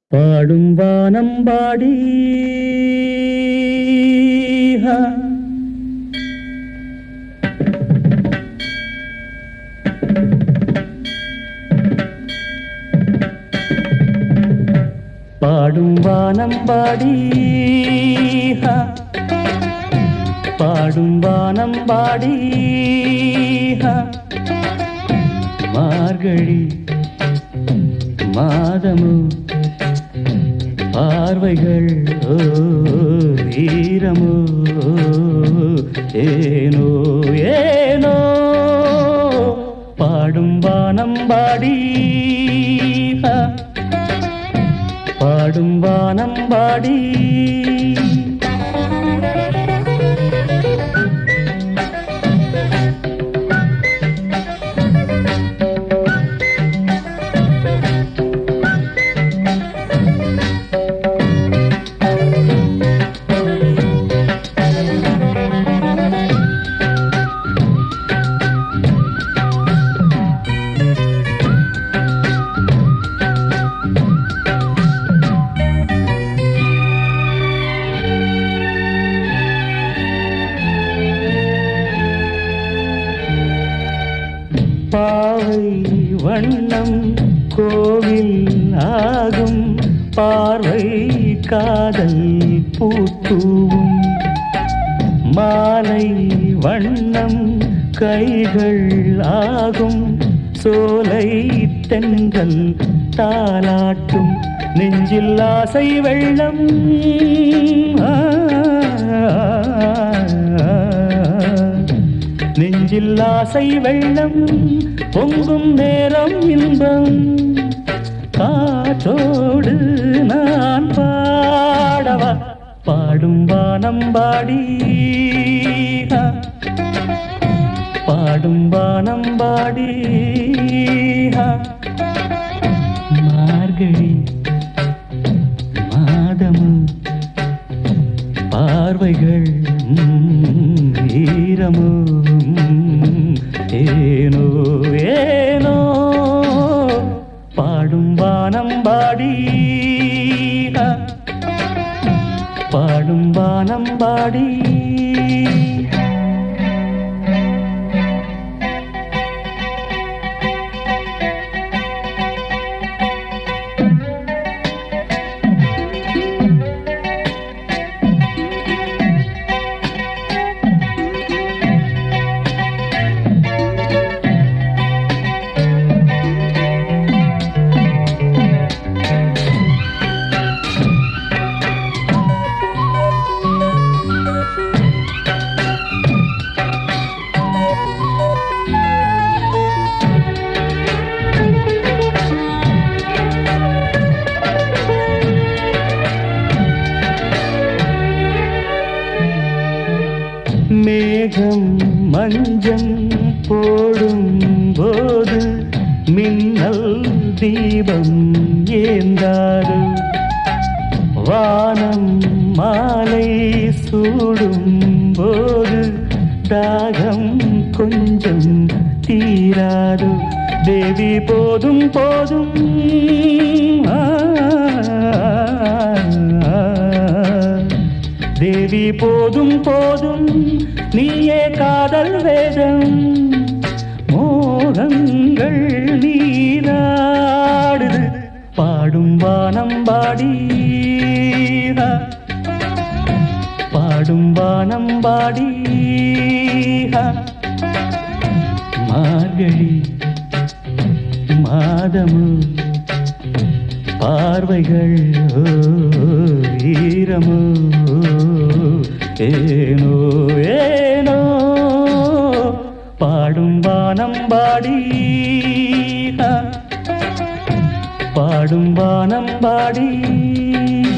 பாடும் வானம்பாடி ஹா. பாடும் வானம்பாடி ஹா. பாடும் வானம்பாடி ஹா. மார்கழி மாதமு பார்வைகள் ஓ ஈரமோ ஏனோ ஏனோ பாடும் வானம்பாடி ஹா. பாடும் வானம்பாடி பாவை வண்ணம் கோவில் ஆகும் பார்வை காதல் பூத்தூவும் மாலை வண்ணம் கைகள் ஆகும் சோலை தென்றல் தாலாட்டும் நெஞ்சில் ஆசை வெள்ளம் ஆ, நெஞ்சில் ஆசை வெள்ளம் பொங்கும் நேரம் இன்பம் காற்றோடு நான் பாடவா பாடும் வானம்பாடி ஆ, பாடும் வானம்பாடி ஆ, மார்கழி மாதமும் பார்வைகள் ம், ஈரமும் ஏனோ ஏனோ பாடும் வானம்பாடி ஆ, பாடும் வானம்பாடி மேகம் மஞ்சம் போடும் போது மின்னல் தீபம் ஏந்தாது வானம் மாலை சூடும் போது தாகம் கொஞ்சம் தீராது தேவி போதும் போதும் ஆ, ஆ, ஆ. தேவி போதும் போதும் நீயே காதல் வேதம் மோகங்கள் நீராடுது பாடும் வானம் பாடி பாடும் வானம் பாடி மார்கழி மாதமு பார்வைகள் ஓ, ஈரமோ ஏனோ ஏனோ பாடும் வானம்பாடி ஆ, பாடும் வானம்பாடி